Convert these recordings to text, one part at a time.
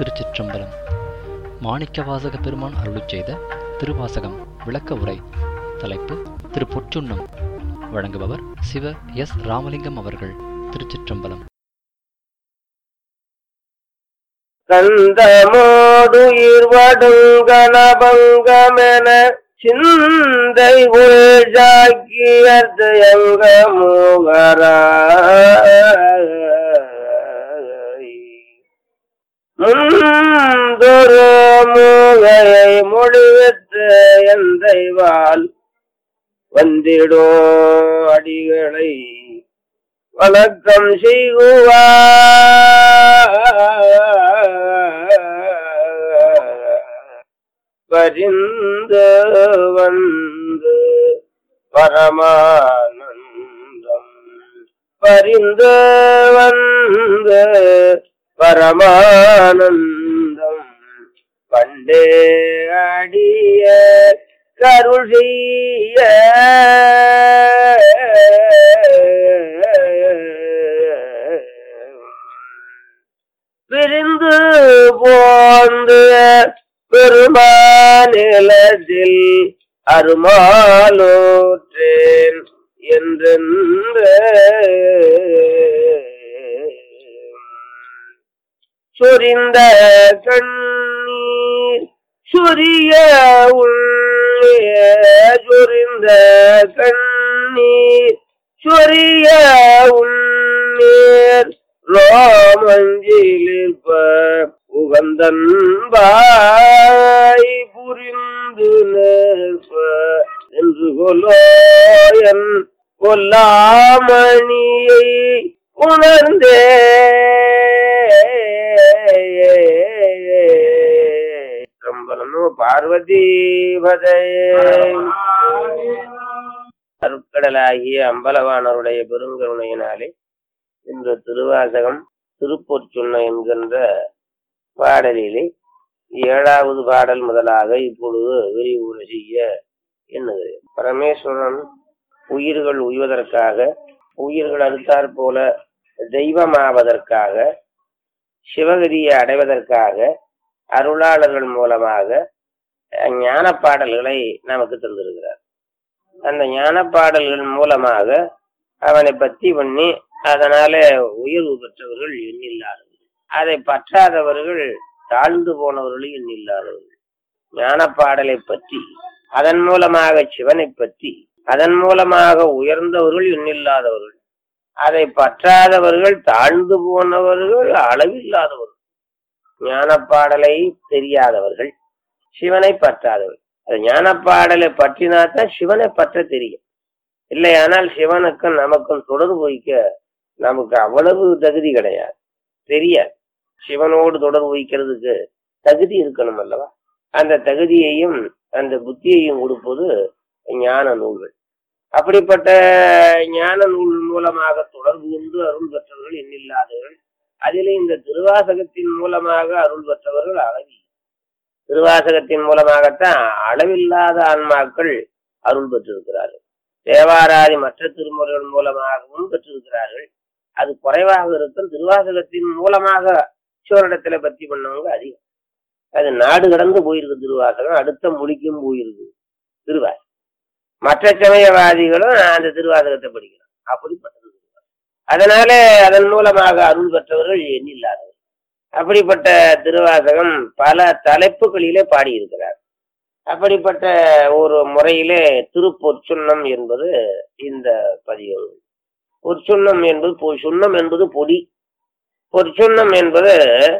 திருச்சிற்றம்பலம் மாணிக்கவாசக பெருமான் அருளிச் செய்த திருவாசகம் விளக்க உரை தலைப்பு திரு பொற்றுண்ணம் வழங்குபவர் சிவ எஸ் ராமலிங்கம் அவர்கள் திருச்சிற்றம்பலம் கந்தமோடுயிர் வடுங்கணபங்கமென சிந்தை உள்ஜாக்கியது எங்க முந்தொரு மூகையை முடிவித்து எந்தைவால் வந்திடும் அடிகளை வணக்கம் செய்குவார் பரிந்து வந்து பரமானந்தம் பரிந்து வந்து பரமானந்தம் பண்டே அடிய கருள் செய்ய பிரிந்து போந்து பெருமாநிலத்தில் அருமாலோற்றேன் என்றென்று சொரிந்த கண்ணீர் சொரிய உள்ளே சொரிந்த கண்ணீர் சொரிய உன்னீர் ரோமஞ்சிலிருப்ப உகந்தன்பாய் புரிந்து நிற்ப என்று கொலோயன் கொல்லாமணியை உணர்ந்தே ரம்பலமோ பார்வதி பதே அருட்கடலாகிய அம்பலவானருடைய பெருங்கருணையினாலே இந்த திருவாசகம் திருப்பொற்சுண்ண என்கின்ற பாடலிலே ஏழாவது பாடல் முதலாக இப்பொழுது விரிவுரை செய்ய எண்ணுகிறேன் பரமேஸ்வரன் உயிர்கள் உய்வதற்காக உயிர்கள் அடுத்தாற் போல தெய்வமாவதற்காக சிவகதியை அடைவதற்காக அருளாளர்கள் மூலமாக ஞான பாடல்களை நமக்கு தந்திருக்கிறார் அந்த ஞான பாடல்கள் மூலமாக அவனை பத்தி பண்ணி அதனால உயர்வு பெற்றவர்கள் எண்ணில்லாதவர்கள் அதை பற்றாதவர்கள் தாழ்ந்து போனவர்களும் எண்ணில்லாதவர்கள் ஞான பாடலை பற்றி அதன் மூலமாக சிவனை பற்றி அதன் மூலமாக உயர்ந்தவர்கள் எண்ணில்லாதவர்கள் அதை பற்றாதவர்கள் தாழ்ந்து போனவர்கள் அளவில்லாதவர்கள் ஞான பாடலை தெரியாதவர்கள் சிவனை பற்றாதவர்கள் அது ஞான பாடலை பற்றினாத்தான் சிவனை பற்ற தெரியும் இல்லையானால் சிவனுக்கும் நமக்கும் தொடர்பு வைக்க நமக்கு அவ்வளவு தகுதி கிடையாது தெரியாது சிவனோடு தொடர்பு வைக்கிறதுக்கு தகுதி இருக்கணும் அல்லவா அந்த தகுதியையும் அந்த புத்தியையும் கொடுப்பது ஞான நூல்கள் அப்படிப்பட்ட ஞான நூல் மூலமாக தொடர்பு கொண்டு அருள் பெற்றவர்கள் எண்ணில்லாதவர்கள் அதிலே இந்த திருவாசகத்தின் மூலமாக அருள் பெற்றவர்கள் அளவி திருவாசகத்தின் மூலமாகத்தான் அளவில்லாத ஆன்மாக்கள் அருள் பெற்றிருக்கிறார்கள் தேவாராதி மற்ற திருமுறைகள் மூலமாகவும் பெற்றிருக்கிறார்கள் அது குறைவாக இருக்கும் திருவாசகத்தின் மூலமாக சிவனிடத்துல பக்தி பண்ணவங்க அதிகம் அது நாடு கடந்து போயிருக்கு திருவாசகம் அடுத்த மொழிக்கும் போயிருக்கு திருவாசகம் மற்ற சமயவாதிகளும் அந்த திருவாசகத்தை படிக்கிறான் அப்படிப்பட்டது அதனால அதன் மூலமாக அருள் பெற்றவர்கள் எண்ணில்லாதவர்கள் அப்படிப்பட்ட திருவாசகம் பல தலைப்புகளிலே பாடியிருக்கிறார் அப்படிப்பட்ட ஒரு முறையிலே திருப்பொற்சுண்ணம் என்பது இந்த பதிவு பொற்சுண்ணம் என்பது பொ- சுண்ணம் என்பது பொடி பொற்சுண்ணம் என்பது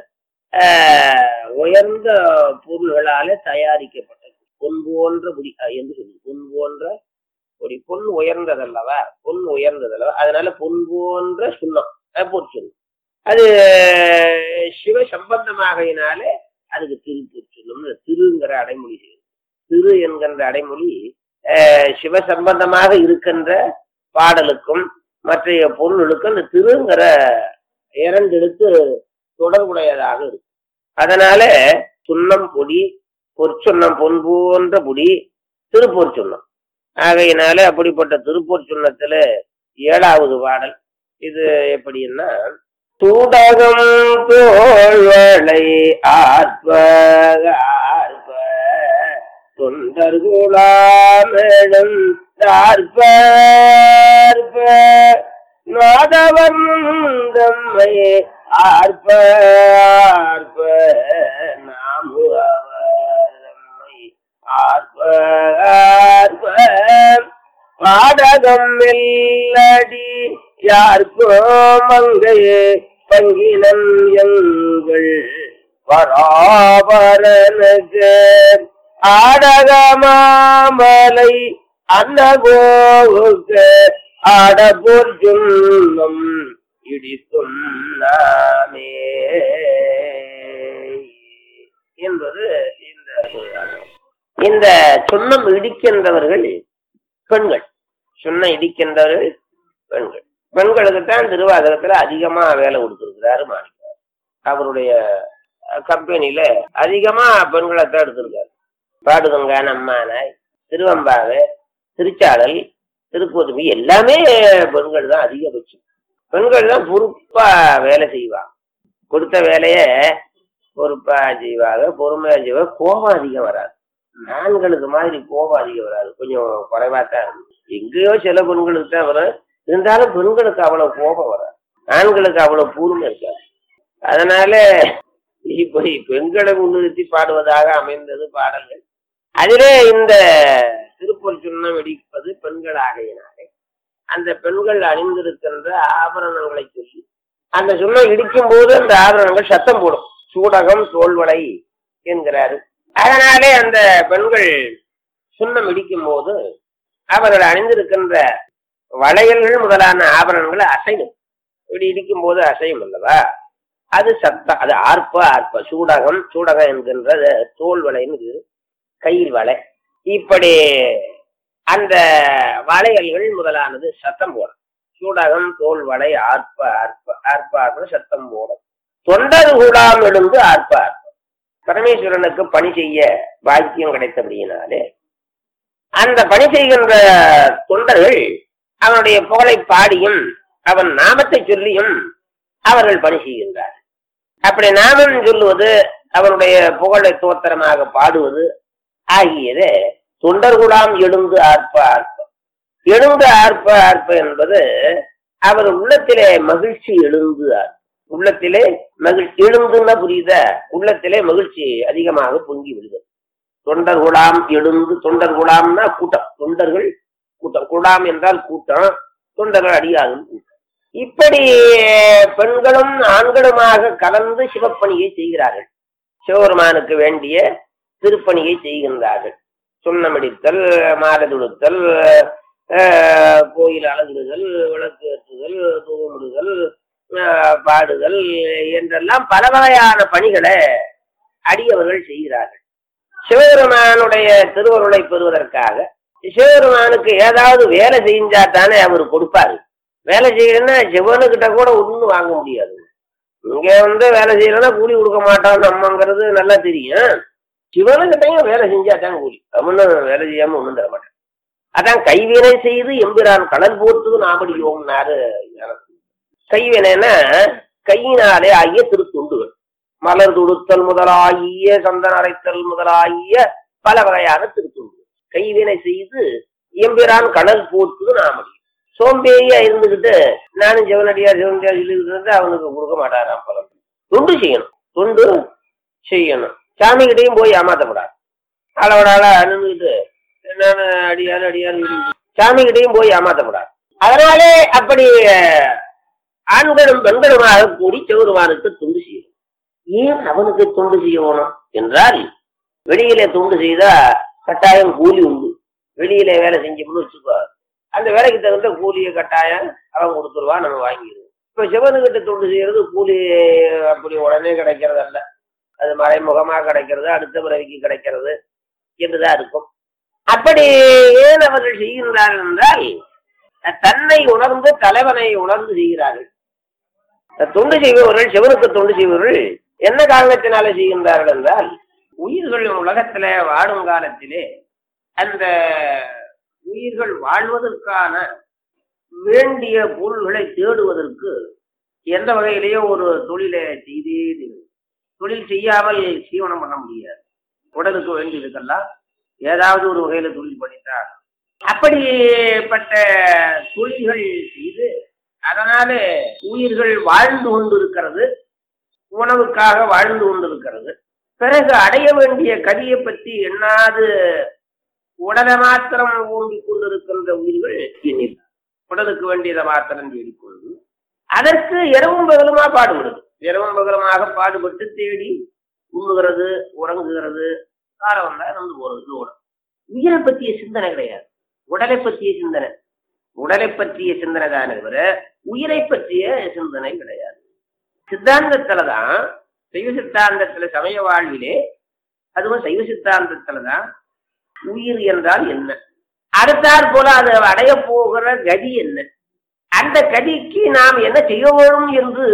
ஆஹ், உயர்ந்த பொருள்களாலே தயாரிக்கப்பட்டது பொன் போன்ற பொடி அஹ், என்று சொல்லி பொன் போன்ற பொடி பொன் உயர்ந்ததல்லவா பொன் உயர்ந்ததல்லவா அதனால பொன் போன்ற சுண்ணம் அஹ், பொற்சுண்ணம் அது சிவ சம்பந்தமாகையினாலே அதுக்கு திருப்பொற்சுண்ணம் திருங்கிற அடைமொழி செய்யுது திரு என்கின்ற அடைமொழி அஹ், சிவ சம்பந்தமாக இருக்கின்ற பாடலுக்கும் மற்றைய பொருளுக்கும் அந்த திருங்கிற இரண்டு எழுத்து தொடர்புடையதாக இருக்கு அதனால சுண்ணம் பொடி பொற்சுண்ணம் பொன் போன்ற பொடி திருப்பொற் சுண்ணம் ஆகையினால அப்படிப்பட்ட திருப்பொற் சுண்ணத்துல ஏழாவது பாடல் இது எப்படின்னா சூடகம் தோழ்வளை ஆர்ப்ப ஆர்ப்ப தொண்டர்குளாமெழும் தார்ப்ப நாதவன் தம்மை ஆர்ப்ப ஆர்ப்ப நாமு அவர் தம்மை ஆர்ப்ப ஆர்ப்ப பாடகம் மெல்லடி யாருக்கோ மங்கையே பங்கினன் எங்கள் பராபரனுக்கு ஆடகமாமலை அன்னகோவுக்கு ஆடபோர் ஜுன்னம் இடித்தும் நாமே என்பது இந்த இந்த சுண்ணம் இடிக்கின்றவர்கள் பெண்கள் சுண்ணம் இடிக்கின்றவர்கள் பெண்கள் பெண்களுக்கு தான் திருவாதிரத்துல அதிகமா வேலை கொடுத்திருக்கிறாரு மாணிக்கார் அவருடைய கம்பெனில அதிகமா பெண்களை தான் எடுத்திருக்காரு பாடுகங்கா நம்மானாய் திருவம்பாவை திருச்சாளல் திருக்கோதுமை எல்லாமே பெண்கள் தான் அதிகபட்சம் பெண்கள் தான் பொறுப்பா வேலை செய்வாங்க கொடுத்த வேலைய பொறுப்பா செய்வாங்க பொறுமையா செய்வாங்க கோபம் அதிகம் வராது ஆண்களுக்கு மாதிரி கோபம் அதிகம் வராது கொஞ்சம் குறைவா தான் இருக்கும் எங்கேயோ சில பெண்களுக்கு தான் வரும் இருந்தாலும் பெண்களுக்கு அவ்வளவு கோபம் வராது ஆண்களுக்கு அவ்வளவு பூர்மை இருக்காது அதனால இப்ப பெண்களை முன்னிறுத்தி பாடுவதாக அமைந்தது பாடல்கள் அதிலே இந்த திருப்பூர் சுண்ணம் இடிப்பது பெண்கள் ஆகையினாலே அந்த பெண்கள் அணிந்திருக்கின்ற ஆபரணங்களை சொல்லி அந்த சுண்ணம் இடிக்கும் போது அந்த ஆபரணங்கள் சத்தம் போடும் சூடகம் தோல்வடை என்கிறாரு அதனாலே அந்த பெண்கள் சுண்ணம் இடிக்கும் போது அவர்கள் அணிந்திருக்கின்ற வளையல்கள் முதலான ஆபரணங்கள் அசையும் இப்படி இடிக்கும் போது அசையும் அல்லவா அது சத்தம் அது ஆர்ப்ப ஆர்ப்ப சூடகம் சூடகம் என்கின்ற தோல் வளைன்னு கையில் வளை இப்படி அந்த வளையல்கள் முதலானது சத்தம் போடும் சூடகம் தோல் வளை ஆர்ப்ப ஆர்ப்ப ஆர்ப்ப ஆர்ப்ப சத்தம் போடும் தொண்டர் கூடாம் எழுந்து ஆர்ப்ப ஆர்ப்ப பரமேஸ்வரனுக்கு பணி செய்ய பாக்கியம் கிடைத்தபடியினாலே அந்த பணி செய்கின்ற தொண்டர்கள் அவனுடைய புகழை பாடியும் அவன் நாமத்தை சொல்லியும் அவர்கள் பணி செய்கின்றார் அப்படி நாமம் சொல்லுவது அவனுடைய புகழை தோத்திரமாக பாடுவது ஆகியது தொண்டர்குடாம் எழுந்து ஆர்ப்ப ஆர்ப்ப எழுந்து ஆர்ப்ப ஆர்ப்ப என்பது அவர் உள்ளத்திலே மகிழ்ச்சி எழுந்து ஆர்ப்ப உள்ளத்திலே மகிழ்ச்சி எழுந்துன்னா புரியுத உள்ளத்திலே மகிழ்ச்சி அதிகமாக பொங்கி விடுகிறது தொண்டர் குடாம் எழுந்து தொண்டர் குடாம்னா கூட்டம் தொண்டர்கள் கூட்டம் குடாம் என்றால் கூட்டம் தொண்டர்கள் அடியாகும் கூட்டம் இப்படி பெண்களும் ஆண்களுமாக கலந்து சிவப்பணியை செய்கிறார்கள் சிவபெருமானுக்கு வேண்டிய திருப்பணியை செய்கின்றார்கள் சுண்ணமிடித்தல் மாலை தொடுத்தல் கோயில் அழகிடுதல் விளக்கு ஏற்றுதல் தூவமிடுதல் பாடுதல் என்றெல்லாம் பல வகையான பணிகளை அடியவர்கள் செய்கிறார்கள் சிவபெருமானுடைய திருவருளை பெறுவதற்காக சிவபெருமானுக்கு ஏதாவது வேலை செஞ்சா தானே அவர் கொடுப்பாரு வேலை செய்யணும்னா சிவனுக்கிட்ட கூட ஒன்றும் வாங்க முடியாது இங்க வந்து வேலை செய்யலன்னா கூலி கொடுக்க மாட்டான் நம்மங்கிறது நல்லா தெரியும் சிவனுக்கிட்டையும் வேலை செஞ்சா தான் கூலி அவனும் வேலை செய்யாம ஒண்ணும் தர மாட்டான் அதான் கைவினை செய்து எம்பிரான் கடல் போர்த்து நாமடியோம்னாரு கைவினைன்னா கையினாலே ஆகிய திருத்துண்டுகள் மலர் துடுத்தல் முதலாகிய சந்தன அரைத்தல் முதலாகிய பல வகையான திருத்துண்டுகள் கைவினை செய்து எம்பிரான் கடல் போர்த்து நாமடி சோம்பேறியா இருந்துகிட்டு நானும் சிவனடியார் சிவனடியார் சொல்லிக்கிட்டு அவனுக்கு கொடுக்க மாட்டாராம் பலம் தொண்டு செய்யணும் தொண்டு செய்யணும் சாமி கிட்டையும் போய் ஏமாத்தப்படாது அளவடால அணுகிட்டு என்னன்னு அடியாரு அடியாரு சாமி கிட்டையும் போய் ஏமாத்தப்படாது அதனாலே அப்படி ஆண்களும் பெண்களுமாக கூடி சிவருமானுக்கு தொண்டு செய்யணும் ஏன் அவனுக்கு தொண்டு செய்யணும் என்றால் வெளியிலே தொண்டு செய்தா கட்டாயம் கூலி உண்டு வெளியிலே வேலை செஞ்சோம்னு வச்சுக்கோ அந்த வேலைக்கு தகுந்த கூலியை கட்டாயம் அவன் கொடுத்துருவான் நம்ம வாங்கிடுவோம் இப்ப சிவனுக்கிட்ட தொண்டு செய்யறது கூலி அப்படி உடனே கிடைக்கிறது அல்ல அது மறைமுகமா கிடைக்கிறது அடுத்த பிறவிக்கு கிடைக்கிறது என்றுதான் இருக்கும் அப்படி ஏன் அவர்கள் செய்கின்றார்கள் என்றால் தன்னை உணர்ந்து தலைவனை உணர்ந்து செய்கிறார்கள் தொண்டு செய்பவர்கள் சிவனுக்கு தொண்டு செய்பவர்கள் என்ன காரணத்தினால செய்கின்றார்கள் என்றால் உயிர்கள் உலகத்திலே வாடும் காலத்திலே அந்த உயிர்கள் வாழ்வதற்கான வேண்டிய பொருள்களை தேடுவதற்கு எந்த வகையிலேயோ ஒரு தொழிலை செய்தே தீரும். தொழில் செய்யாமல் சீவனம் பண்ண முடியாது உடலுக்கு வேண்டியதுக்கெல்லாம் ஏதாவது ஒரு வகையில தொழில் பண்ணித்தான் அப்படிப்பட்ட தொழில்கள் செய்து அதனால உயிர்கள் வாழ்ந்து கொண்டிருக்கிறது உணவுக்காக வாழ்ந்து கொண்டிருக்கிறது பிறகு அடைய வேண்டிய கதியை பற்றி எண்ணாது உடலை மாத்திரம் ஓம்பிக் கொண்டிருக்கின்ற உயிர்கள் எண்ணில் உடலுக்கு வேண்டியதை மாத்திரம் தேடிக்கொண்டு அதற்கு இரவும் பகலுமா பாடுபடுது இரவும் பகலுமாக பாடுபட்டு தேடி உண்ணுகிறது உறங்குகிறது காலம் வந்தா இறந்து போறது இதோட உயிரை பற்றிய சிந்தனை கிடையாது உடலை பற்றிய சிந்தனை உடலை பற்றிய சிந்தனை தானே தவிர உயிரை பற்றிய சிந்தனை கிடையாது சித்தாந்தத்துலதான் சைவ சித்தாந்தத்துல சமய வாழ்விலே அதுவும் சைவ சித்தாந்தத்துலதான் உயிர் என்றால் என்ன அடுத்தாற் போல அது அடைய போகிற கதி என்ன அந்த கதிக்கு நாம் என்ன செய்ய வேணும் என்று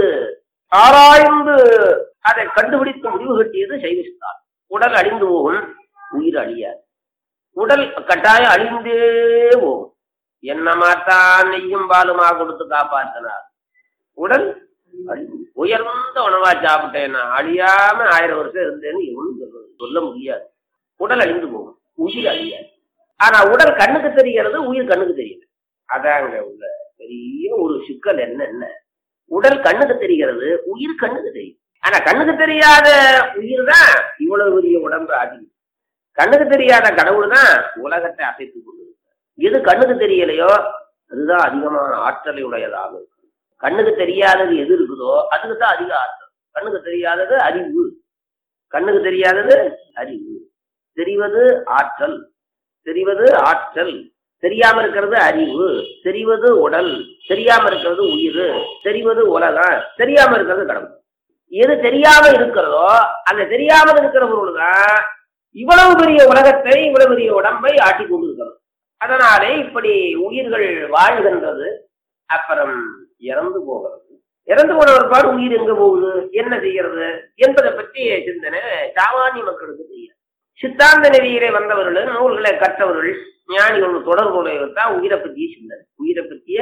ஆராய்ந்து அதை கண்டுபிடித்து முடிவு கட்டியது சைவ சித்தாந்தம் உடல் அழிந்து போகும் உயிர் அழியாது உடல் கட்டாயம் அழிந்தே போகும் என்னமாத்தான் நெய்யும் பாலுமா கொடுத்து காப்பாற்றினார் உடல் அழிந்து. உயர்ந்த உணவா சாப்பிட்டேன்னா அழியாம ஆயிரம் வருஷம் இருந்தேன்னு எவனும் சொல்ல சொல்ல முடியாது உடல் அழிந்து போகும் உயிர் அழியாது ஆனா உடல் கண்ணுக்கு தெரிகிறது உயிர் கண்ணுக்கு தெரியல அதாங்க உள்ள பெரிய ஒரு சிக்கல் என்னென்ன உடல் கண்ணுக்கு தெரிகிறது உயிர் கண்ணுக்கு தெரியும் ஆனா கண்ணுக்கு தெரியாத உயிர் தான் இவ்வளவு பெரிய உடம்பு ஆதி கண்ணுக்கு தெரியாத கடவுள் தான் உலகத்தை அசைத்துக் கொண்டிருக்கிறார் எது கண்ணுக்கு தெரியலையோ அதுதான் அதிகமான ஆற்றலை உடையதாக இருக்கு கண்ணுக்கு தெரியாதது எது இருக்குதோ அதுக்கு தான் அதிக ஆற்றல் கண்ணுக்கு தெரியாதது அறிவு கண்ணுக்கு தெரியாதது அறிவு தெரிவது ஆற்றல் தெரிவது ஆற்றல் தெரியாம இருக்கிறது அறிவு தெரிவது உடல் தெரியாம இருக்கிறது உயிர் தெரிவது உலகம் தெரியாம இருக்கிறது கடவுள் எது தெரியாம இருக்கிறதோ அந்த தெரியாமல் இருக்கிற பொருள்தான் இவ்வளவு பெரிய உலகத்தை இவ்வளவு பெரிய உடம்பை ஆட்டி கொண்டிருக்கிறது அதனாலே இப்படி உயிர்கள் வாழ்கின்றது அப்புறம் இறந்து போகிறது இறந்து போன ஒருபாடு உயிர் எங்க போகுது என்ன செய்கிறது என்பதை பற்றி சிந்தனை சாமானிய மக்களுக்கு தெரியும் சித்தாந்த நெறியிலே வந்தவர்கள் நூல்களை கற்றவர்கள் ஞானிகள் தொடர்புடையவர் தான் உயிரை பற்றிய சிந்தனை உயிரை பற்றிய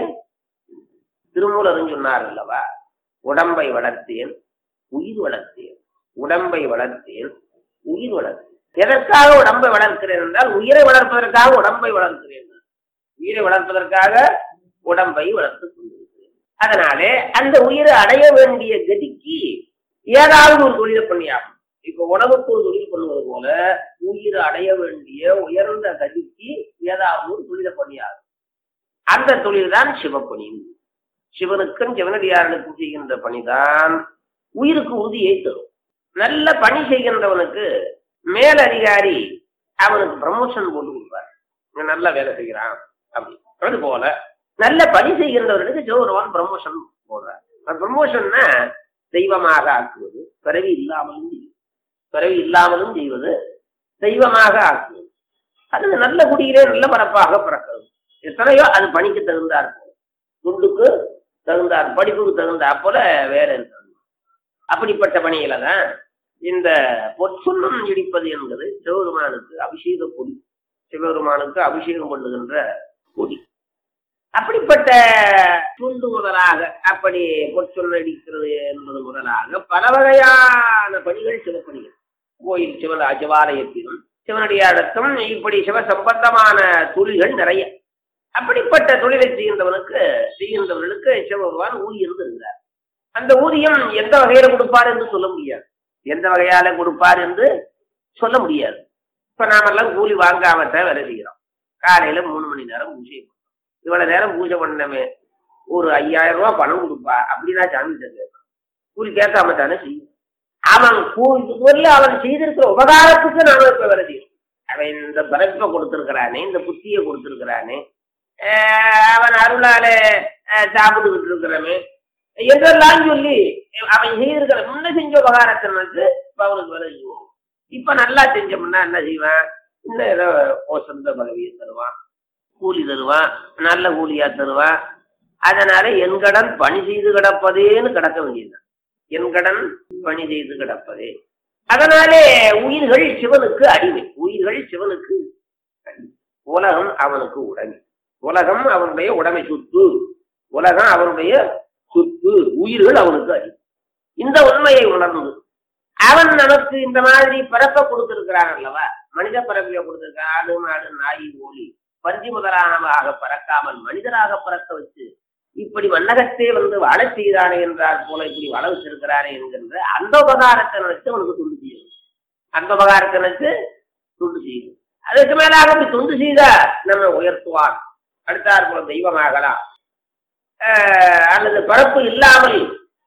திருமூலரும் சொன்னார் அல்லவா உடம்பை வளர்த்தேன் உயிர் வளர்த்தேன் உடம்பை வளர்த்தேன் உயிர் வளர்த்தேன் எதற்காக உடம்பை வளர்க்கிறேன் என்றால் உயிரை வளர்ப்பதற்காக உடம்பை வளர்க்கிறேன் உயிரை வளர்ப்பதற்காக உடம்பை வளர்த்துக் கொண்டிருக்கிறேன் அதனாலே அந்த உயிரை அடைய வேண்டிய கதிக்கு ஏதாவது ஒரு தொழிலை பண்ணியாகும் இப்ப உணவுக்கு ஒரு தொழில் பண்ணுவது போல உயிர் அடைய வேண்டிய உயர்ந்த கதிக்கு ஏதாவது ஒரு தொழிலை பண்ணியாகும் அந்த தொழில் தான் சிவப்பணி சிவனுக்கும் சிவனடியார்களுக்கும் செய்கின்ற பணிதான் உயிருக்கு உறுதியை தரும் நல்ல பணி செய்கின்றவனுக்கு மேல் அதிகாரி அவனுக்கு ப்ரமோஷன் போட்டு கொடுப்பார் இவன் நல்ல வேலை செய்கிறான் அப்படி அது போல நல்ல பணி செய்கின்றவர்களுக்கு சிவபெருமான் ப்ரமோஷன் போடுறார் ப்ரமோஷன்னா தெய்வமாக ஆக்குவது பிறவி இல்லாமலும் செய்வது பிறவி இல்லாமலும் செய்வது தெய்வமாக ஆக்குவது அது நல்ல குடியிலே நல்ல பரப்பாக பிறக்கிறது எத்தனையோ அது பணிக்கு தகுந்தார் போல துண்டுக்கு தகுந்தார் படிப்புக்கு தகுந்தாற் போல வேற இருக்கிறது அப்படிப்பட்ட பணியில தான் இந்த பொற்சுண்ணம் இடிப்பது என்பது சிவபெருமானுக்கு அபிஷேக பொடி சிவபெருமானுக்கு அபிஷேகம் பண்ணுகின்ற பொடி அப்படிப்பட்ட துண்டு முதலாக அப்படி பொற்சொல்ல அடிக்கிறது என்பது முதலாக பல வகையான பணிகள் சிவப்பணிகள் கோயில் சிவ சிவாலயத்திலும் சிவனடியாரத்தும் இப்படி சிவ சம்பந்தமான தொழில்கள் நிறைய அப்படிப்பட்ட தொழிலை செய்கின்றவனுக்கு செய்கின்றவர்களுக்கு சிவபெருமான் ஊழியர் இருக்கிறார் அந்த ஊதியம் எந்த வகையில கொடுப்பார் என்று சொல்ல முடியாது எந்த வகையால கொடுப்பார் என்று சொல்ல முடியாது இப்ப நாமெல்லாம் கூலி வாங்காமத்தான் வேலை செய்கிறோம் காலையில மூணு மணி நேரம் பூஜை பண்றோம் இவ்வளவு நேரம் பூஜை பண்ணமே ஒரு ஐயாயிரம் ரூபாய் பணம் கொடுப்பா அப்படின்னா சாமி கேட்கணும் கூலி கேட்காம தானே செய்யும் அவன் கூலி அவன் செய்திருக்கிற உபகாரத்துக்கு நாம இப்ப வேலை செய்யணும் அவன் இந்த பிறப்பை கொடுத்திருக்கிறானே இந்த புத்தியை கொடுத்திருக்கிறானே ஆஹ் அவன் அருளால ஆஹ் சாப்பிட்டுக்கிட்டு இருக்கிறவன் என்றெல்லாம் சொல்லி அவன் செய்திருக்கிற முன்ன செஞ்ச உபகாரத்தினருக்கு இப்ப அவனுக்கு வேலை செய்வோம் இப்ப நல்லா செஞ்சோம்னா என்ன செய்வான் இன்னும் ஏதோ சொந்த பதவியை தருவான் கூலி தருவான் நல்ல கூலியா தருவான் அதனால என் கடன் பணி செய்து கிடப்பதேன்னு கிடக்க வேண்டியது என் கடன் பணி செய்து கிடப்பதே அதனாலே உயிர்கள் சிவனுக்கு அடிமை உயிர்கள் சிவனுக்கு அடிமை உலகம் அவனுக்கு உடைமை உலகம் அவனுடைய உடைமை சொத்து உலகம் அவனுடைய சொத்து உயிர்கள் அவனுக்கு அறிவு இந்த உண்மையை உணர்ந்து அவன் நமக்கு இந்த மாதிரி பிறப்ப கொடுத்திருக்கிறான் அல்லவா மனித பிறப்பிய கொடுத்திருக்கான் ஆடு மாடு நாய் ஓலி பன்றி முதலானவாக பறக்காமல் மனிதராக பறக்க வச்சு இப்படி மன்னகத்தே வந்து வாழச் செய்தானே என்றால் போல இப்படி வாழ வச்சிருக்கிறானே என்கின்ற அந்த உபகாரத்தை நினைச்சு அவனுக்கு துண்டு செய்யணும் அந்த உபகாரத்தை நினைச்சு துண்டு செய்யணும் அதுக்கு மேலாக அப்படி துண்டு செய்தா நம்ம உயர்த்துவான் அடுத்தார் போல தெய்வமாகலாம் ஆஹ் அல்லது பிறப்பு இல்லாமல்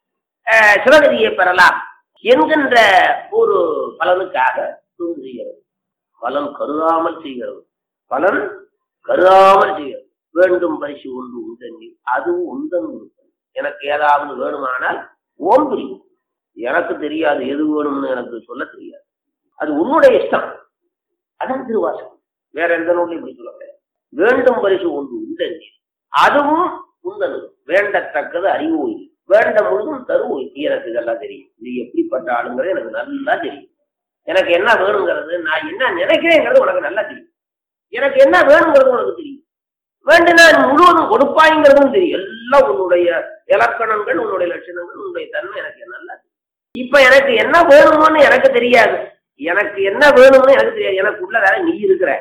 ஆஹ் சிவகதியை பெறலாம் என்கின்ற ஒரு பலனுக்காக துண்டு செய்கிறது பலன் கருதாமல் செய்கிறது பலன் கருதாமல் செய்கிறது வேண்டும் பரிசு ஒன்று உண்டெண்ணி அதுவும் உந்தன் விருப்பம் எனக்கு ஏதாவது வேணுமானால் ஓம் புரியும் எனக்கு தெரியாது எது வேணும்னு எனக்கு சொல்ல தெரியாது அது உன்னுடைய இஷ்டம் அதான் திருவாசகம் வேற எந்த நூலையும் இப்படி சொல்ல முடியாது வேண்டும் பரிசு ஒன்று உண்டெண்ணி அதுவும் உந்தனு வேண்டத்தக்கது அறிவோய் வேண்ட முழுதும் தருவோய் எனக்கு இதெல்லாம் தெரியும் நீ எப்படிப்பட்ட ஆளுங்கிறது எனக்கு நல்லா தெரியும் எனக்கு என்ன வேணுங்கிறது நான் என்ன நினைக்கிறேங்கிறது உனக்கு நல்லா தெரியும் எனக்கு என்ன வேணுங்கிறது உனக்கு தெரியும் வேண்டுனா முழுவதும் கொடுப்பாய்ங்கிறதும் தெரியும் எல்லாம் உன்னுடைய இலக்கணங்கள் உன்னுடைய லட்சணங்கள் உன்னுடைய தன்மை எனக்கு நல்லா தெரியும் இப்ப எனக்கு என்ன வேணுமோன்னு எனக்கு தெரியாது எனக்கு என்ன வேணும்னு எனக்கு தெரியாது எனக்கு உள்ள வேற நீ இருக்கிற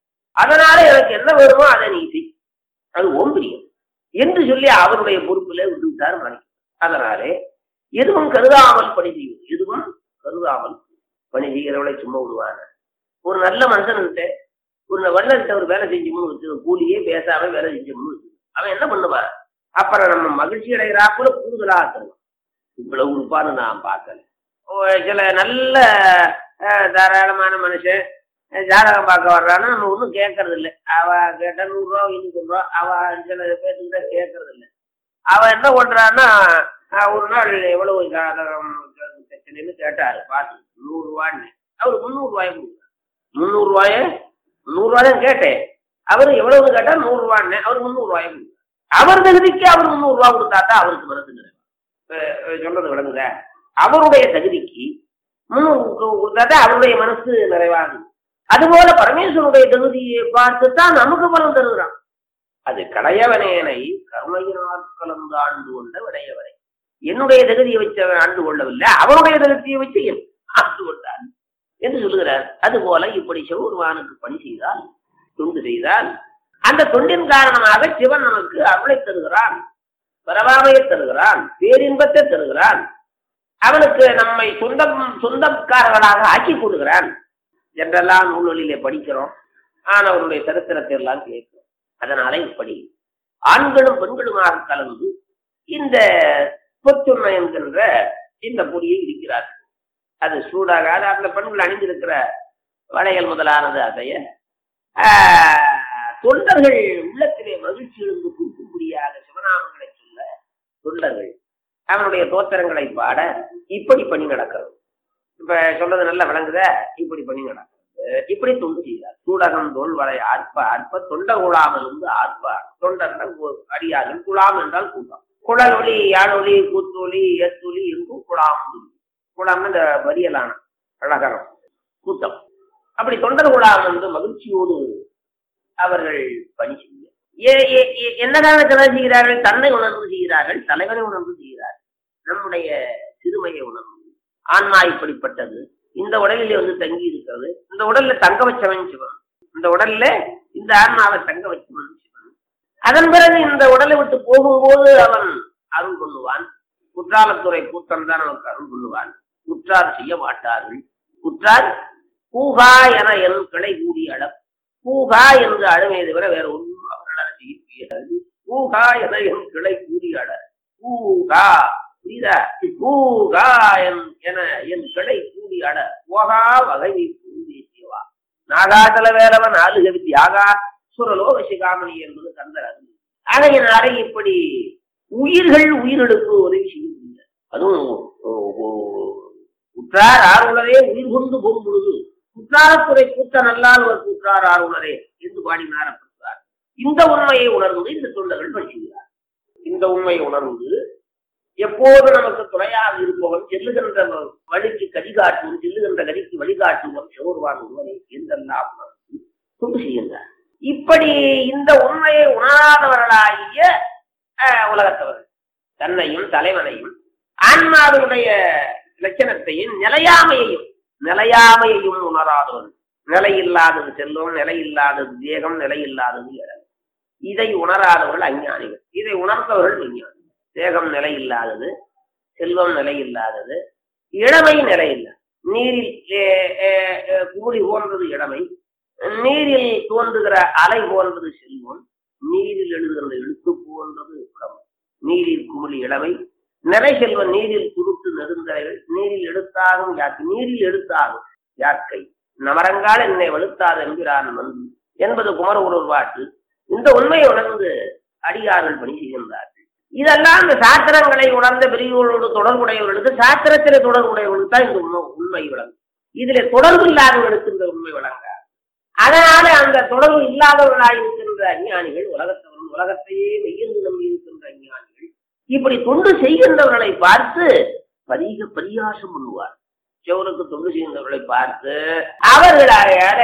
அதனால எனக்கு என்ன வேணுமோ அதை நீ செய் அது ஓம்பிரியம் என்று சொல்லி அவருடைய பொறுப்பிலே விட்டு விட்டார் மாணிக்கம் அதனாலே எதுவும் கருதாமல் பணி செய்வது எதுவும் கருதாமல் பணி செய்கிறவளை சும்மா விடுவான ஒரு நல்ல மனுஷன்கிட்ட ஒரு வல்லன்ட்ட ஒரு வேலை செஞ்சோம்னு வச்சு கூலியே பேசாம வேலை செஞ்சோம்னு வச்சு அவன் என்ன பண்ணுவான் அப்புறம் நம்ம மகிழ்ச்சி அடைகிறாப்புல கூடுதலா தருவான் இவ்வளவு உறுப்பான்னு நான் பார்க்கல ஓ, சில நல்ல அஹ், தாராளமான மனுஷன் அஹ், ஜாதகம் பார்க்க வர்றான்னா நம்ம ஒன்றும் கேட்கறது இல்லை அவ கேட்டா நூறு ரூபா இன்னும் ரூபா அவ சில பேர்த்துக்கிட்ட கேட்கறது இல்லை அவ என்ன பண்றான்னா அஹ், ஒரு நாள் எவ்வளவு ஜாதகம் பிரச்சனைன்னு கேட்டாரு பார்த்து நூறு ரூபான்னு அவரு முந்நூறு ரூபாய் கொடுத்தாரு முந்நூறு ரூபாய நூறு ரூபாய் தான் கேட்டேன் அவரு எவ்வளவு கேட்டா நூறு ரூபான்னு அவர் முந்நூறு ரூபாய் கொடுத்தாரு அவர் தகுதிக்கு அவர் முந்நூறு ரூபாய் கொடுத்தாட்டா அவருக்கு மனசு நிறைவு அஹ் அஹ் சொல்றது விளங்குதா அவருடைய தகுதிக்கு முந்நூறு கு- கொடுத்தாட்டா அவருடைய மனசு நிறைவாகும் அதுபோல பரமேஸ்வருடைய தகுதியை பார்த்து தான் நமக்கு பலன் தருகிறான் அது கடையவனேனை கருணையினால் கலந்து ஆண்டு கொண்ட விடையவனை என்னுடைய தகுதியை வச்சு அவன் ஆண்டு கொள்ளவில்லை அவருடைய தகுதியை வச்சு என் ஆண்டு கொண்டான் என்று சொல்லுகிறார் அதுபோல இப்படி சிவபெருமானுக்கு பணி செய்தால் தொண்டு செய்தால் அந்த தொண்டின் காரணமாக சிவன் நமக்கு அருளை தருகிறான் பரவாமையை தருகிறான் பேரின்பத்தை தருகிறான் அவனுக்கு நம்மை சொந்தம் சொந்தக்காரர்களாக ஆக்கி கொடுக்கிறான் என்றெல்லாம் நூல்களிலே படிக்கிறோம் ஆனவருடைய சரித்திரத்தை எல்லாம் கேட்கிறோம் அதனால இப்படி ஆண்களும் பெண்களுமாக கலந்து இந்த பொத்துண்மை என்கின்ற இந்த பொடியை இருக்கிறார்கள் அது சூடாக அது அந்த பெண்கள் அணிந்திருக்கிற வளையல் முதலானது அதைய ஆஹ், தொண்டர்கள் உள்ளத்திலே மகிழ்ச்சி இருந்து குறிக்கும்படியாக சிவநாமங்களை சொல்ல தொண்டர்கள் அவனுடைய தோத்திரங்களை பாட இப்படி பணி நடக்கிறது இப்ப சொல்றது நல்லா விளங்குதா இப்படி பணி நடக்கிறது இப்படி தொண்டு செய்தார் சூடகம் தோல் வரை ஆர்ப்ப ஆர்ப்ப தொண்ட குழாமல் இருந்து ஆர்ப்ப தொண்டர் அடியார்கள் குழாம் என்றால் கூட்டம் குழல் ஒளி யாழொலி கூத்தொலி எத்தொலி எங்கும் குழாம் குழாம் இந்த வரியலான அழகரம் கூட்டம் அப்படி தொண்டர் குழாம் என்று மகிழ்ச்சியோடு அவர்கள் பணி செய்ய ஏ- ஏ- ஏ- என்ன காரணத்தினால் செய்கிறார்கள் தன்னை உணர்ந்து செய்கிறார்கள் தலைவனை உணர்ந்து செய்கிறார்கள் நம்முடைய சிறுமையை உணர்ந்து ஆன்மா இப்படிப்பட்டது இந்த உடலிலே வந்து தங்கி இருக்கிறது இந்த உடல்ல தங்க வச்சவன் சிவன் இந்த உடல்ல இந்த ஆன்மாவை தங்க வச்சவன் சிவன் அதன் பிறகு இந்த உடலை விட்டு போகும்போது அவன் அருள் கொள்ளுவான் குற்றாலத்துறை கூட்டம் தான் அவனுக்கு அருள் கொள்ளுவான் குற்றார் செய்ய மாட்டார்கள் குற்றார் கூகா என என் கிளை கூடி அளப் கூகா என்று அழுமையை தவிர வேற ஒன்றும் அவர்களால் செய்ய முடியாது கூகா என என் கிளை கூடி அட கூகா புரியுதா கூகா என் என என் கிளை கூடி அட போகா வகை பூந்தேசியவா நாகாதல வேலவன் ஆளுக வித்யாகா சுரலோக சிகாமணி என்பது கந்தர் அது ஆகையினாலே இப்படி உயிர்கள் உயிர்களுக்கு உதவி செய்ய முடியாது அதுவும் ஓ- ஓ- குற்றார் ஆர்வலரே உயிர் கொண்டு போகும் பொழுது குற்றாலத்துறை கூத்த நல்லால் ஒரு குற்றார் ஆர்வலரே என்று பாடினார் அப்பட்டார் இந்த உண்மையை உணர்ந்து இந்த தொண்டர்கள் படிக்கிறார் இந்த உண்மையை உணர்ந்து எப்போது நமக்கு துணையாக இருப்பவன் செல்லுகின்ற வழிக்கு கடிகாட்டுவன் செல்லுகின்ற கடிக்கு வழிகாட்டுவன் சிவருவான் உண்மையை என்றெல்லாம் உணர்ந்து தொண்டு செய்கின்றார் இப்படி இந்த உண்மையை உணராதவர்களாகிய அஹ், உலகத்தவர்கள் தன்னையும் தலைவனையும் ஆன்மாவினுடைய லட்சணத்தையும் நிலையாமையையும் நிலையாமையையும் உணராதவன் நிலையில்லாதது செல்வம் நிலையில்லாதது தேகம் நிலையில்லாதது இடம் இதை உணராதவர்கள் அஞ்ஞானிகள் இதை உணர்ந்தவர்கள் விஞ்ஞானிகள் தேகம் நிலையில்லாதது செல்வம் நிலையில்லாதது இளமை நிலையில்லை நீரில் ஏ- ஏ- ஏ- கூடி போன்றது இளமை நீரில் தோன்றுகிற அலை போன்றது செல்வம் நீரில் எழுதுகிற எழுத்து போன்றது இளமை நீரில் குமிழி இளமை நிறை செல்வம் நீரில் துருத்து நெடுந்தரைகள் நீரில் எடுத்தாகும் யாக்கை நீரில் எடுத்தாகும் யாக்கை நவரங்கால் என்னை வெளுத்தாது என்கிறான் வந்து என்பது குமர ஒரு பாட்டு இந்த உண்மையை உணர்ந்து அடியார்கள் பணி செய்கின்றார்கள் இதெல்லாம் இந்த சாத்திரங்களை உணர்ந்த பிரிவுகளோடு தொடர்புடையவர்களுக்கு சாத்திரத்திலே தொடர்புடையவர்களுக்கு தான் இந்த உண்மை உண்மை விளங்கும் இதிலே தொடர்பு இல்லாதவர்களுக்கு இந்த உண்மை விளங்காது அதனால அந்த தொடர்பு இல்லாதவர்களாய் இருக்கின்ற அஞ்ஞானிகள் உலகத்தவர்கள் உலகத்தையே மெய்யந்து நம்பி இருக்கின்ற அஞ்ஞானிகள் இப்படி தொண்டு செய்கின்றவர்களை பார்த்து பரிக பரியாசம் பண்ணுவார் செவருக்கு தொண்டு செய்கின்றவர்களை பார்த்து அவர்களாக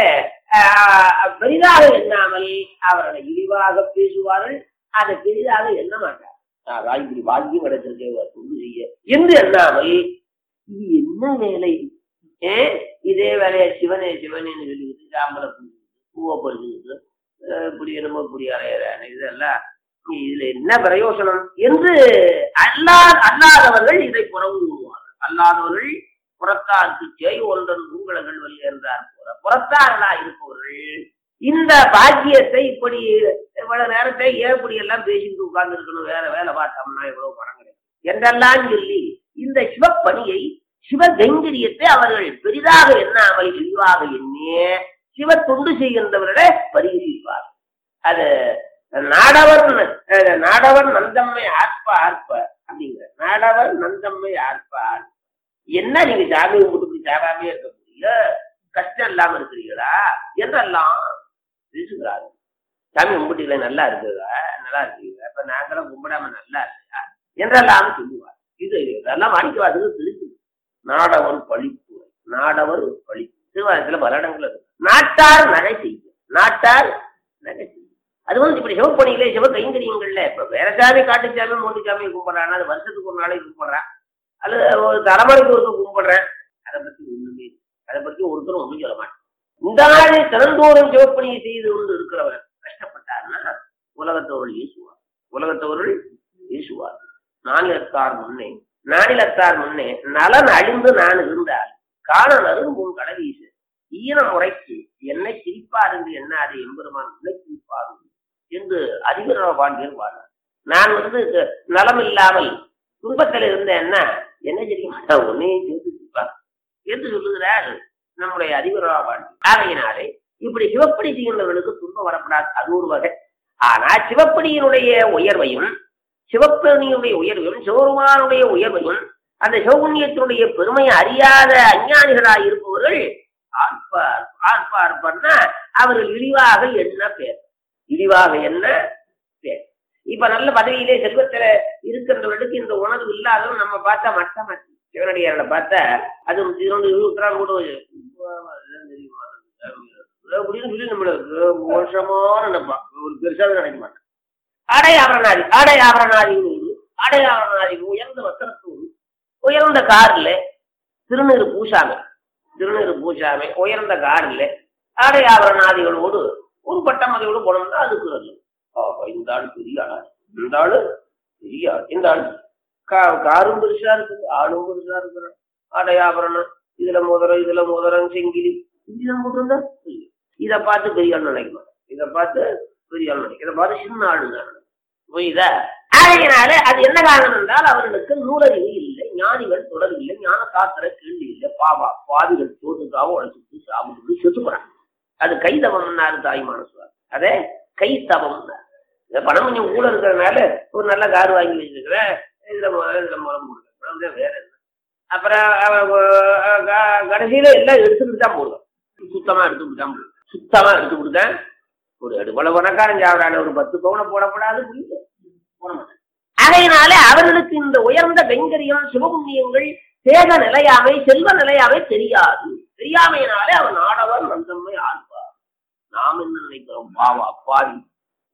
ஆஹ், பெரிதாக எண்ணாமல் அவர்களை இழிவாக பேசுவார்கள் அதை பெரிதாக எண்ண மாட்டார் ஆகா, இப்படி பாக்கியம் கிடைச்சிருக்கே தொண்டு செய்ய என்று எண்ணாமல் இது என்ன வேலை ஏ இதே வேலையை சிவனே சிவனேன்னு சொல்லிக்கிட்டு சாம்பலை பூவை பறிச்சுக்கிட்டு அஹ், இப்படி என்னமோ இப்படி அலையிறானே இதெல்லாம் இதுல என்ன பிரயோசனம் என்று அல்லா அல்லாதவர்கள் இதை புறவு கூறுவார்கள் அல்லாதவர்கள் புறத்தார்க்கு ஜெய் ஒன்றன் உங்களர்கள் வெல்ல என்றார் போல புறத்தார்களா இருப்பவர்கள் இந்த பாக்கியத்தை இப்படி இவ்வளவு நேரத்தை ஏன் இப்படி எல்லாம் பேசிட்டு உட்கார்ந்து இருக்கணும் வேற வேலை பார்த்தோம்னா இவ்வளவு பணம் கிடைக்கும் என்றெல்லாம் சொல்லி இந்த சிவப்பணியை சிவகங்கரியத்தை அவர்கள் பெரிதாக எண்ணாமல் இழிவாக எண்ணிய சிவ தொண்டு செய்கின்றவர்களை பரிகரிப்பார் அது நாடவர் அஹ், நாடவர் நந்தம்மை ஆற்ப ஆற்ப அப்படிங்கிற நாடவர் நந்தம்மை ஆற்ப ஆற்ப என்ன நீங்க சாமி கும்பிட்டு இப்படி சாராமே இருக்க முடியல கஷ்டம் இல்லாம இருக்கிறீங்களா என்றெல்லாம் பேசுகிறாரு சாமி கும்பிட்டீங்களே நல்லா இருக்குதா நல்லா இருக்கீங்க இப்ப நாங்களும் கும்பிடாம நல்லா இல்லையா என்றெல்லாம் சொல்லுவார் இது இதெல்லாம் மாணிக்கவாசலுக்கு தெரிஞ்சு நாடவர் பழிப்பு நாடவர் பழிப்பு திருவாரத்துல பல இடங்கள் இருக்கு நாட்டார் நகை செய்யும் நாட்டார் நகை செய்யும் அது வந்து இப்படி சிவப்பணியிலே சிவ கைங்கரியங்கள்ல இப்ப வேற சாமி காட்டு சாமி மூட்டு சாமி கும்பிடுறான் அது வருஷத்துக்கு ஒரு நாளைக்கு கும்பிடுறான் அல்லது ஒரு தலைமுறைக்கு ஒருத்தர் கும்பிடுறேன் அதை பத்தி ஒண்ணுமே இல்லை. அதை பத்தி ஒருத்தரும் ஒண்ணும் சொல்ல மாட்டேன் இந்த நாளை திறந்தோறும் சிவப்பணியை செய்து கொண்டு இருக்கிறவர் கஷ்டப்பட்டாருன்னா உலகத்தவர்கள் ஈசுவார் உலகத்தவர்கள் ஈசுவார் நானிலத்தார் முன்னே நானிலத்தார் முன்னே நலன் அழிந்து நான் இருந்தால் காண நறுங்கும் கடவீசு ஈன முறைக்கு என்னை சிரிப்பார் என்று எண்ணாது எம்பெருமான் உன்னை சிரிப்பார் என்று அதிபர பாண்டியர் பாடினார் நான் வந்து க- நலம் இல்லாமல் துன்பத்தில் இருந்தேன்னா என்ன செய்ய மாட்டேன் உன்னையும் சேர்த்து சிரிப்பார் என்று சொல்லுகிறார் நம்முடைய அதிபரா பாண்டி ஆகையினாலே இப்படி சிவப்படி செய்கின்றவர்களுக்கு துன்பம் வரப்படாது அது ஒரு வகை ஆனா சிவப்படியினுடைய உயர்வையும் சிவப்பணியுடைய உயர்வையும் சிவருமானுடைய உயர்வையும் அந்த சிவபுண்ணியத்தினுடைய பெருமையை அறியாத அஞ்ஞானிகளாய் இருப்பவர்கள் ஆர்ப்பார் ஆர்ப்பார்ப்பன்னா அவர்கள் இழிவாக என்ன பேர் இழிவாக என்ன பேர் இப்ப நல்ல பதவியிலே செல்வத்துல இருக்கின்றவர்களுக்கு இந்த உணர்வு இல்லாதவன் நம்ம பார்த்தா மட்டமாச்சு சிவனடியார்களை பார்த்தா அது இரண்டு இருபத்தி கூட இதெல்லாம் தெரியுமா அப்படின்னு சொல்லி நம்மளுக்கு மோசமான நினைப்பான் ஒரு பெருசாக நினைக்க மாட்டான் அடை ஆபரணாதி அடை ஆபரணாதி அடை ஆபரணாதி உயர்ந்த வஸ்திரத்தோடு உயர்ந்த கார்ல திருநீறு பூசாமை திருநீறு பூசாமை உயர்ந்த கார்ல ஆடை ஆபரணாதிகளோடு ஒரு பட்டமதையோடு போனோம்னா அதுக்கு நல்லது ஆஹா, இந்த ஆள் பெரிய ஆளா இந்த ஆளு பெரிய ஆள் இந்த ஆள் கா- காரும் பெருசா இருக்குது ஆளும் பெருசா இருக்கிறான் ஆடை ஆபரணம் இதுல முதரம் இதுல முதரம் செங்கிலி இப்படிதான் போட்டிருந்தா இத பார்த்து பெரிய ஆள் நினைக்க மாட்டேன் இத பார்த்து பெரிய ஆள் நினைக்க இதை பார்த்து சின்ன ஆளு தான் புரியுதா ஆகையினால அது என்ன காரணம் என்றால் அவர்களுக்கு நூலறிவு இல்லை ஞானிகள் தொடர்பில்லை ஞான சாஸ்திர கேள்வி இல்லை பாவா பாவிகள் சோதுக்காக உழைச்சிட்டு சாப்பிட்டு செத்து போறாங்க அது கைதவம்னாரு தாய்மான சொல்றாரு அதே கை தவம் இந்த பணம் கொஞ்சம் கூட இருக்கிறதுனால ஒரு நல்ல கார் வாங்கி வச்சிருக்கிறேன் இதுல மு- இதுல முறம் போடுறேன் வேற என்ன அப்புறம் அவ- அவ- க- கடைசியில எல்லாம் எடுத்துக்கிட்டு தான் போடுவேன் சுத்தமா எடுத்துக்கிட்டு தான் போடுவேன் சுத்தமா எடுத்து கொடுத்தேன் ஒரு எடுபல பணக்காரன் சாப்பிடாத ஒரு பத்து பவுனை போடப்படாது புரியுது போட மாட்டேன் அதையினால அவர்களுக்கு இந்த உயர்ந்த கைங்கரியம் சிவபுண்ணியங்கள் தேக நிலையாமை செல்வ நிலையாமை தெரியாது தெரியாமையினாலே அவன் ஆடவர் நந்தம்மை ஆழ்வார் நாம் என்ன நினைக்கிறோம் பாவா பாவி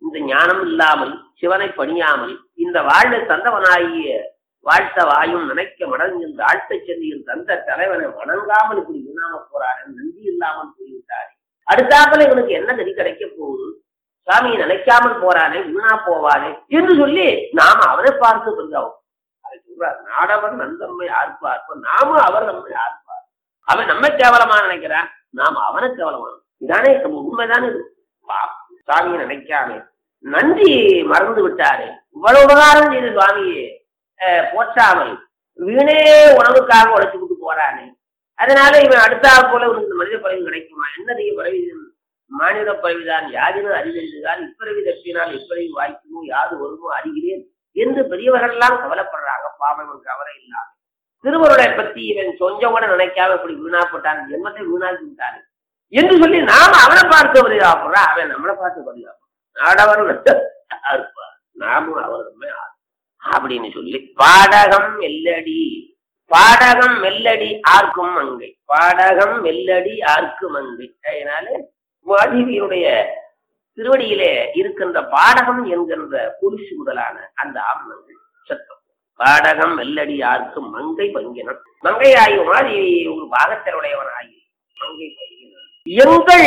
இந்த ஞானம் இல்லாமல் சிவனை பணியாமல் இந்த வாழ்வை தந்தவனாகிய வாழ்த்த வாயும் நினைக்க மடங்கின்ற ஆழ்த்த சென்னியில் தந்த தலைவனை வணங்காமல் இப்படி வீணாம போறாரு நன்றி இல்லாமல் போய்விட்டாரு அடுத்தாப்புல இவனுக்கு என்ன நெறி கிடைக்க போகுது சாமியை நினைக்காமல் போறானே வீணா போவானே என்று சொல்லி நாம அவனை பார்த்து பிறந்தோம் அதை சொல்றார் நாடவன் நந்தன்மை ஆர்ப்பார்ப்ப நாம அவர் நம்மை ஆர்ப்பார் அவன் நம்மை கேவலமா நினைக்கிறான் நாம அவனை கேவலமான இதானே நம்ம உண்மைதானே இது பாவம். சாமியை நினைக்காம நன்றி மறந்து விட்டாரு இவ்வளவு உபகாரம் செய்த சுவாமியே அஹ், போற்றாமல் வீணே உணவுக்காக உழைச்சு விட்டு போறானே அதனால இவன் அடுத்தா போல இவனுக்கு இந்த மனித பறவை கிடைக்குமா என்னதைய பறவை மாநில பறவைதான் யாதினும் அறிதறிதுதான் இப்பிறவி தப்பினால் இப்பிறவி வாய்க்குமோ யாது வருமோ அறிகிறேன் என்று பெரியவர்கள் எல்லாம் கவலைப்படுறாங்க பாவம் இவன் கவலை இல்லாம திருவருளை பத்தி இவன் கொஞ்சம் கூட நினைக்காம இப்படி வீணாப்பட்டான் ஜென்மத்தை வீணாக்கி விட்டான் என்று சொல்லி நாம அவனை பார்த்து பரிதாபப்படுறோம் அவன் நம்மளை பார்த்து பரிதாபம் நாடவர் இருப்பார் நாமும் அவர் நம்மை ஆர். அப்படின்னு சொல்லி பாடகம் மெல்லடி பாடகம் மெல்லடி ஆர்க்கும் மங்கை பாடகம் மெல்லடி ஆர்க்கும் மங்கை அதனால மாதேவியுடைய திருவடியிலே இருக்கின்ற பாடகம் என்கின்ற குடிசு முதலான அந்த ஆவணங்கள் சத்தம் பாடகம் மெல்லடி ஆர்க்கும் மங்கை பங்கினம் மங்கை ஆகி மாதேவி ஒரு பாகத்தினுடையவனாகி மங்கை பங்கினம் எங்கள்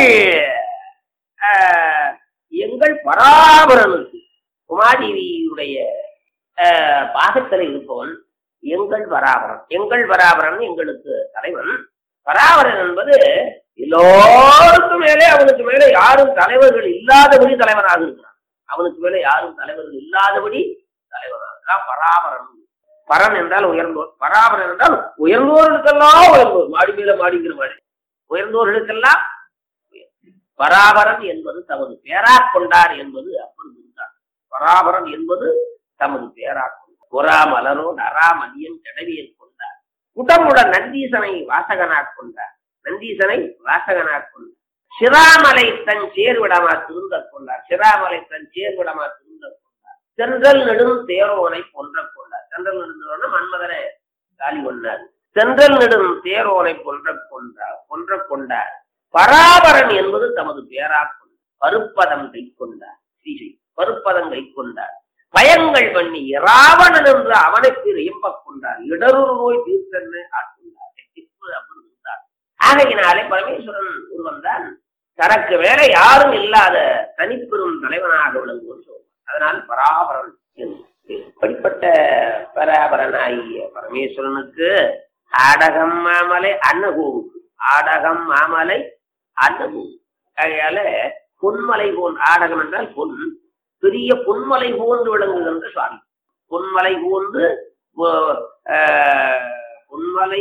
ஆஹ், எங்கள் பராபரனுக்கு உமாதேவியுடைய ஆஹ், பாகத்தில் இருப்பவன் எங்கள் பராபரன் எங்கள் பராபரன் எங்களுக்கு தலைவன் பராபரன் என்பது எல்லோருக்கும் மேலே அவனுக்கு மேலே யாரும் தலைவர்கள் இல்லாதபடி தலைவனாக இருக்கிறான் அவனுக்கு மேலே யாரும் தலைவர்கள் இல்லாதபடி தலைவனாக இருக்கிறான் பராபரன் பரன் என்றால் உயர்ந்தோர் பராபரன் என்றால் உயர்ந்தோர்களுக்கெல்லாம் உயர்ந்தோர் மாடி மேல மாடிங்கிற மாதிரி உயர்ந்தோர்களுக்கெல்லாம் உயர்ந்தோர். பராபரன் என்பது தமது பேராக் கொண்டார் என்பது அப்பொழுது இருந்தார் பராபரன் என்பது தமது பேராக் கொண்டார் புறா மலரோ நரா மதியம் கடவியல் கொண்டார் குடமுடன் நந்தீசனை வாசகனாக் கொண்டார் நந்தீசனை வாசகனாக் கொண்டார் சிராமலை தன் சேர்விடமா திருந்த கொண்டார் சிராமலை தன் சேர்விடமா திருந்த கொண்டார் சென்றல் நெடும் தேரோனை பொன்ற கொண்டார் சென்றல் நெடுந்தோன மன்மதனை காலி கொண்டார் சென்றல் நெடும் தேரோனை பொன்ற கொண்டார் பொன்ற கொண்டார் பராபரன் என்பது தமது பேராக் கொண்டார் பருப்பதம் கை கொண்டார் சீசை பருப்பதம் கை கொண்டார் பயங்கள் பண்ணி ராவணன் என்று அவனுக்கு இயம்பக் கொண்டார் இடருள் நோய் தீர்த்தன்னு ஆட்கொண்டார் அப்படி இருந்தார் ஆகையினாலே பரமேஸ்வரன் ஒருவன் தான் தனக்கு வேற யாரும் இல்லாத தனிப்பெரும் தலைவனாக விளங்குவது சொல்வார் அதனால் பராபரன் என்று பேர். இப்படிப்பட்ட பராபரனாகிய பரமேஸ்வரனுக்கு ஆடகம் மாமலை அன்னகோவுக்கு ஆடகம் மாமலை அன்னகோவு ஆகையால பொன்மலை போன் ஆடகம் என்றால் பொன் பெரிய பொன்மலை போன்று விளங்குகின்ற சுவாமி பொன்மலை போன்று போ- ஆஹ், பொன்மலை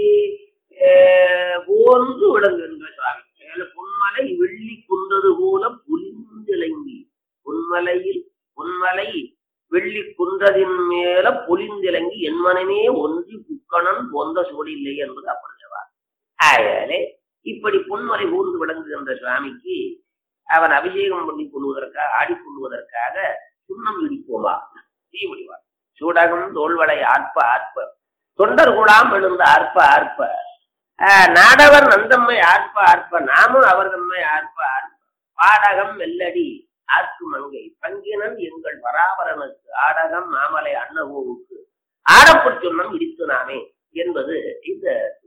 ஆஹ், போன்று விளங்குகின்ற சுவாமி மேல பொன்மலை வெள்ளி குன்றது போல புலிந்திலங்கி பொன்மலையில் பொன்மலை வெள்ளி குன்றதின் மேல பொலிந்திலங்கி என் மனமே ஒன்றி புக்கணன் போந்த சோடி இல்லை என்பது அப்படிவார் ஆயாலே இப்படி பொன்மலை ஊர்ந்து விளங்குகின்ற சுவாமிக்கு அவன் அபிஷேகம் பண்ணி கொள்வதற்காக ஆடிக்கொள்வதற்காக சுண்ணம் இடிப்போமா தீ முடிவார் சூடகம் தோல்வளை ஆர்ப்ப ஆர்ப்ப தொண்டர் கூடாம் எழுந்த ஆர்ப்ப ஆர்ப்ப ஆஹ், நாடவர் நந்தம்மை ஆர்ப்ப ஆர்ப்ப நாமும் அவர் தம்மை ஆர்ப்ப ஆர்ப்ப பாடகம் மெல்லடி ஆர்க்கு மங்கை பங்கினன் எங்கள் பராபரனுக்கு ஆடகம் மாமலை அன்னகோவுக்கு ஆடப்புச் சொன்னம் இடித்து நாமே என்பது இந்த